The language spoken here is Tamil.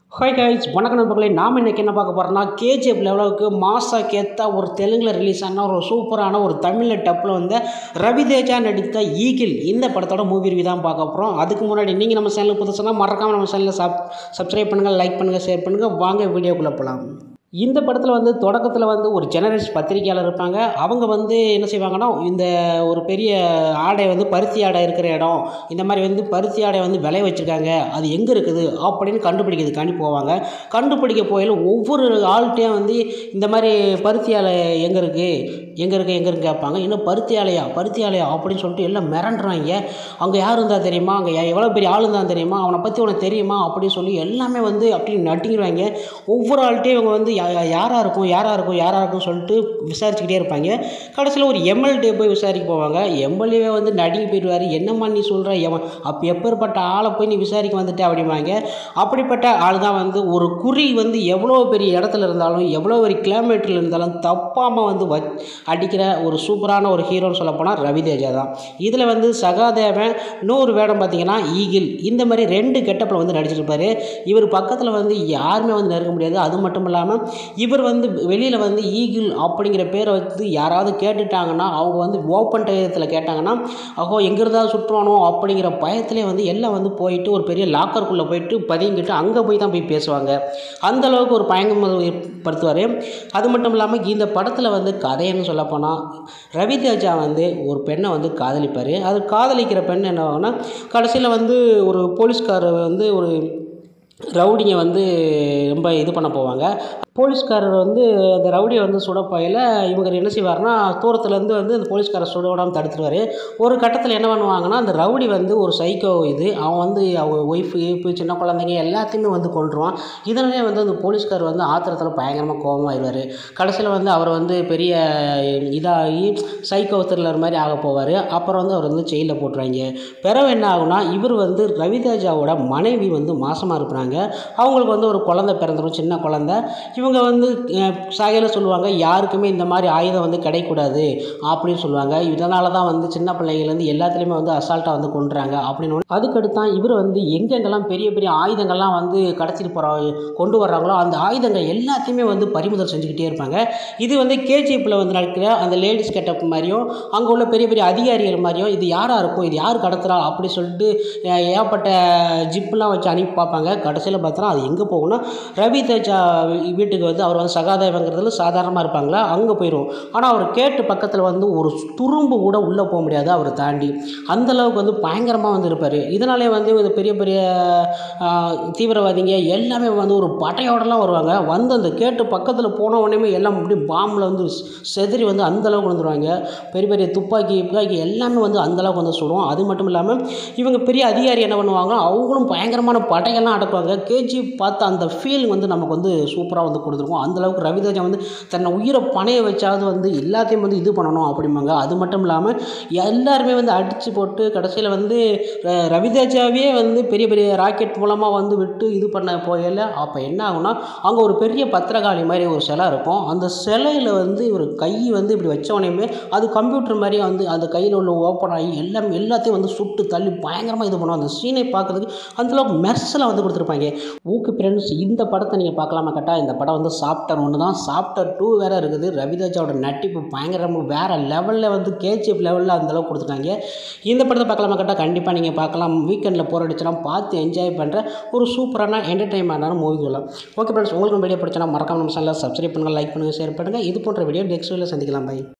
ஹாய் கைஸ் வணக்கம் நண்பர்களே நாம் இன்றைக்கி என்ன பார்க்க போகிறோம்னா கேஜிஎஃப் லெவலுக்கு மாசாக்கு ஏற்ற ஒரு தெலுங்கில் ரிலீஸ் ஆன ஒரு சூப்பரான ஒரு தமிழில் டப்பில் வந்து ரவிதேஜா நடித்த ஈகிள் இந்த படத்தோட மூவி ரிவ்யூ தான் பார்க்க போகிறோம் அதுக்கு முன்னாடி நீங்கள் நம்ம சேனலுக்கு புதுசுனா மறக்காமல் நம்ம சேனலில் சப் சப்ஸ்கிரைப் பண்ணுங்கள் லைக் பண்ணுங்கள் ஷேர் பண்ணுங்கள் வாங்க வீடியோக்குள்ளே போகலாம் இந்த படத்தில் வந்து தொடக்கத்தில் வந்து ஒரு ஜெனரேஷன் பத்திரிகையாளர் இருப்பாங்க அவங்க வந்து என்ன செய்வாங்கன்னா இந்த ஒரு பெரிய ஆடை வந்து பருத்தி ஆடை இருக்கிற இடம் இந்த மாதிரி வந்து பருத்தி ஆடை வந்து விளைய வச்சுருக்காங்க அது எங்கே இருக்குது அப்படின்னு கண்டுபிடிக்கிறதுக்காண்டி போவாங்க கண்டுபிடிக்க போயில ஒவ்வொரு ஆள்கிட்டையும் வந்து இந்த மாதிரி பருத்தி ஆலை எங்கே இருக்குது எங்கே இருக்குது எங்கே இருக்கு கேட்பாங்க இன்னும் பருத்தி ஆலையா பருத்தி ஆலையா அப்படின்னு சொல்லிட்டு எல்லாம் மிரண்டுறாங்க அங்கே யார் இருந்தால் தெரியுமா அங்கே எவ்வளோ பெரிய ஆள் இருந்தால் தெரியுமா அவனை பற்றி உனக்கு தெரியுமா அப்படின்னு சொல்லி எல்லாமே வந்து அப்படி நட்டிங்கிடுவாங்க ஒவ்வொரு ஆள்கிட்டையும் இவங்க வந்து யா- யாராக இருக்கும் யாராக இருக்கும் யாராக இருக்கும் சொல்லிட்டு விசாரிச்சுக்கிட்டே இருப்பாங்க கடைசியில் ஒரு எம்எல்ஏ போய் விசாரிக்க போவாங்க எம்எல்ஏ வந்து நடுங்கி போயிடுவார் என்னம்மா நீ சொல்கிற எவன் அப்போ எப்பேற்பட்ட ஆளை போய் நீ விசாரிக்க வந்துட்ட அப்படிம்பாங்க அப்படிப்பட்ட ஆள் தான் வந்து ஒரு குறி வந்து எவ்வளோ பெரிய இடத்துல இருந்தாலும் எவ்வளோ பெரிய கிலோமீட்டரில் இருந்தாலும் தப்பாமல் வந்து வ அடிக்கிற ஒரு சூப்பரான ஒரு ஹீரோன்னு சொல்ல போனால் ரவிதேஜா தான் இதில் வந்து சகாதேவன் இன்னொரு வேடம் பார்த்தீங்கன்னா ஈகிள் இந்த மாதிரி ரெண்டு கெட்டப்பில் வந்து நடிச்சிருப்பாரு இவர் பக்கத்தில் வந்து யாருமே வந்து நெருங்க முடியாது அது மட்டும் இல்லாமல் இவர் வந்து வெளியில் வந்து ஈகிள் அப்படிங்கிற பேரை வந்து யாராவது கேட்டுட்டாங்கன்னா அவங்க வந்து ஓப்பன் டயத்தில் கேட்டாங்கன்னா அஹோ எங்கே இருந்தாலும் சுற்றுவானோ அப்படிங்கிற பயத்திலே வந்து எல்லாம் வந்து போயிட்டு ஒரு பெரிய லாக்கருக்குள்ளே போயிட்டு பதுங்கிட்டு அங்கே போய் தான் போய் பேசுவாங்க அந்த அளவுக்கு ஒரு பயங்கம் ஏற்படுத்துவார் அது மட்டும் இல்லாமல் இந்த படத்தில் வந்து கதைன்னு சொல்லப்போனால் ரவிதேஜா வந்து ஒரு பெண்ணை வந்து காதலிப்பார் அது காதலிக்கிற பெண் என்ன ஆகும்னா கடைசியில் வந்து ஒரு போலீஸ்காரர் வந்து ஒரு ரவுடிங்க வந்து ரொம்ப இது பண்ண போவாங்க போலீஸ்காரர் வந்து அந்த ரவுடியை வந்து சுட போயில இவங்க என்ன செய்வார்னா தூரத்துலேருந்து வந்து அந்த போலீஸ்காரர் சுட விடாமல் தடுத்துருவார் ஒரு கட்டத்தில் என்ன பண்ணுவாங்கன்னா அந்த ரவுடி வந்து ஒரு சைக்கோ இது அவன் வந்து அவங்க ஒய்ஃபு இப்போ சின்ன குழந்தைங்க எல்லாத்தையுமே வந்து கொண்டுருவான் இதனாலே வந்து அந்த போலீஸ்கார் வந்து ஆத்திரத்தில் பயங்கரமாக கோபமாயிருவார் கடைசியில் வந்து அவர் வந்து பெரிய இதாகி சைக்கோ த்ரில்லர் மாதிரி ஆக போவார் அப்புறம் வந்து அவர் வந்து ஜெயிலில் போட்டுருவாங்க பிறகு என்ன ஆகுனா இவர் வந்து ரவிதேஜாவோட மனைவி வந்து மாசமாக இருக்கிறாங்க அவங்களுக்கு வந்து ஒரு குழந்தை பிறந்துடும் சின்ன குழந்தை இவங்க வந்து சாகையில் சொல்லுவாங்க யாருக்குமே இந்த மாதிரி ஆயுதம் வந்து கிடைக்கூடாது அப்படின்னு சொல்லுவாங்க இதனால தான் வந்து சின்ன பிள்ளைங்கள்லேருந்து எல்லாத்துலேயுமே வந்து அசால்ட்டாக வந்து கொண்டுறாங்க அப்படின்னு அதுக்கடுத்து தான் இவர் வந்து எங்கெங்கெல்லாம் பெரிய பெரிய ஆயுதங்கள்லாம் வந்து கடத்திட்டு போகிற கொண்டு வர்றாங்களோ அந்த ஆயுதங்கள் எல்லாத்தையுமே வந்து பறிமுதல் செஞ்சுக்கிட்டே இருப்பாங்க இது வந்து கேஜிஎஃப்பில் வந்து நடக்கிற அந்த லேடிஸ் கெட்டப் மாதிரியும் அங்கே உள்ள பெரிய பெரிய அதிகாரிகள் மாதிரியும் இது யாராக இருக்கும் இது யார் கடத்துறா அப்படி சொல்லிட்டு அஹ், ஏகப்பட்ட ஜிப்லாம் வச்சு அனுப்பி பார்ப்பாங்க கடைசியில் பார்த்தோன்னா அது எங்கே போகும்னா ரவி தேஜா வீ- வீட்டுக்கு வந்து அவர் வந்து சகாதேவங்கிறதுல சாதாரணமாக இருப்பாங்களா அங்கே போயிடும் ஆனால் அவர் கேட்டு பக்கத்தில் வந்து ஒரு துரும்பு கூட உள்ளே போக முடியாது அவர் தாண்டி அந்த அளவுக்கு வந்து பயங்கரமாக வந்து இருப்பார் இதனாலே வந்து இது பெரிய பெரிய ஆஹ், தீவிரவாதிங்க எல்லாமே வந்து ஒரு படையோடலாம் வருவாங்க வந்து அந்த கேட்டு பக்கத்தில் போன உடனே எல்லாம் அப்படியே பாம்பில் வந்து செதறி வந்து அந்த அளவுக்கு வந்துடுவாங்க பெரிய பெரிய துப்பாக்கி துப்பாக்கி எல்லாமே வந்து அந்த அளவுக்கு வந்து சுடும் அது மட்டும் இல்லாமல் இவங்க பெரிய அதிகாரி என்ன பண்ணுவாங்க அவங்களும் பயங்கரமான படையெல்லாம் அடக்குவாங்க கேஜி பார்த்து அந்த ஃபீல் வந்து நமக்கு வந்து சூப்பராக வந்து கொடுத்துருக்கும் அந்த அளவுக்கு ரவிதாஜா வந்து தன்னை உயிரை பணைய வச்சாவது வந்து எல்லாத்தையும் வந்து இது பண்ணணும் அப்படிம்பாங்க அது மட்டும் இல்லாமல் எல்லாருமே வந்து அடித்து போட்டு கடைசியில் வந்து ர- ரவிதாஜாவே வந்து பெரிய பெரிய ராக்கெட் மூலமாக வந்து விட்டு இது பண்ண போகல அப்போ என்ன ஆகும்னா அங்கே ஒரு பெரிய பத்திரகாளி மாதிரி ஒரு சிலை இருக்கும் அந்த சிலையில் வந்து ஒரு கை வந்து இப்படி வச்ச உடனேயுமே அது கம்ப்யூட்டர் மாதிரி வந்து அந்த கையில் உள்ள ஓப்பன் ஆகி எல்லாம் எல்லாத்தையும் வந்து சுட்டு தள்ளி பயங்கரமாக இது பண்ணுவோம் அந்த சீனை பார்க்குறதுக்கு அந்தளவுக்கு மெர்ஸில் வந்து கொடுத்துருப்பாங்க ஓகே ஃப்ரெண்ட்ஸ் இந்த படத்தை நீங்கள் பார்க்கலாமா கேட்டால் இந்த படம் வந்து சாப்டர் ஒன்று தான் சாப்டர் டூ வேறு இருக்குது ரவிதாஜாவோட நட்டிப்பு பயங்கரமாக வேறு லெவலில் வந்து கேஜிஎஃப் லெவலில் அந்த அளவுக்கு கொடுத்துருக்காங்க இந்த படத்தை பார்க்கலாமா கேட்டால் கண்டிப்பாக நீங்கள் பார்க்கலாம் வீக்கெண்டில் போர் அடிச்சுனா பார்த்து என்ஜாய் பண்ணுற ஒரு சூப்பரான என்டர்டைன்மெண்ட்டான மூவி சொல்லலாம் ஓகே ஃப்ரெண்ட்ஸ் உங்களுக்கு வீடியோ பிடிச்சனா மறக்காம நம்ம சேனலில் சப்ஸ்கிரைப் பண்ணுங்கள் லைக் பண்ணுங்கள் ஷேர் பண்ணுங்கள் இது போன்ற வீடியோ நெக்ஸ்ட் வீடியோவில் சந்திக்கலாம் பை